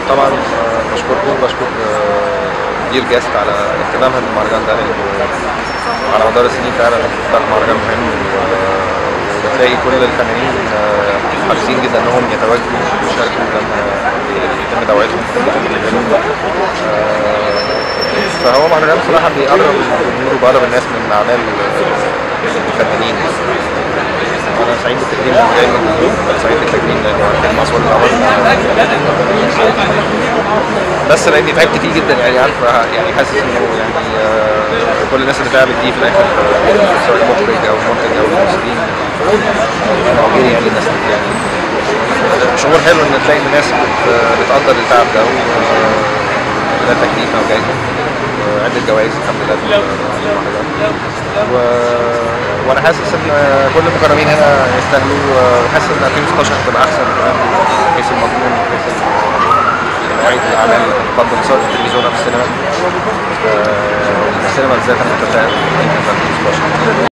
طبعا آه، بشكركم وبشكر آه، دير جاست على اهتمامها بالمهرجان ده لانه على مدار السنين فعلا ده مهرجان مهم و- وبتلاقي كل الفنانين آه، حريصين جدا انهم يتواجدوا ويشاركوا لما يتم دعوتهم آه، فهو مهرجان بصراحه بيقرب الجمهور وبيقرب الناس من اعمال الفنانين انا سعيد بالتقديم اللي جاي من الجمهور سعيد بالتقديم لانه كان اصوات الاول بس لاني تعبت فيه جدا يعني عارف يعني حاسس انه يعني آه، كل الناس اللي تعبت دي في الاخر آه، سواء المخرج او المنتج او الممثلين موجودين يعني الناس دي يعني شعور حلو ان تلاقي الناس بت- بتقدر التعب ده و- وده تكليف او جايزه وعدة جوائز الحمد لله في المهرجان و... وانا حاسس ان كل المكرمين هنا يستاهلوا وحاسس ان 2016 هتبقى احسن كمان من حيث المضمون من حيث نوعيه الاعمال اللي بتقدم سواء في التلفزيون او في السينما آه، السينما بالذات انا متفائل جدا في 2016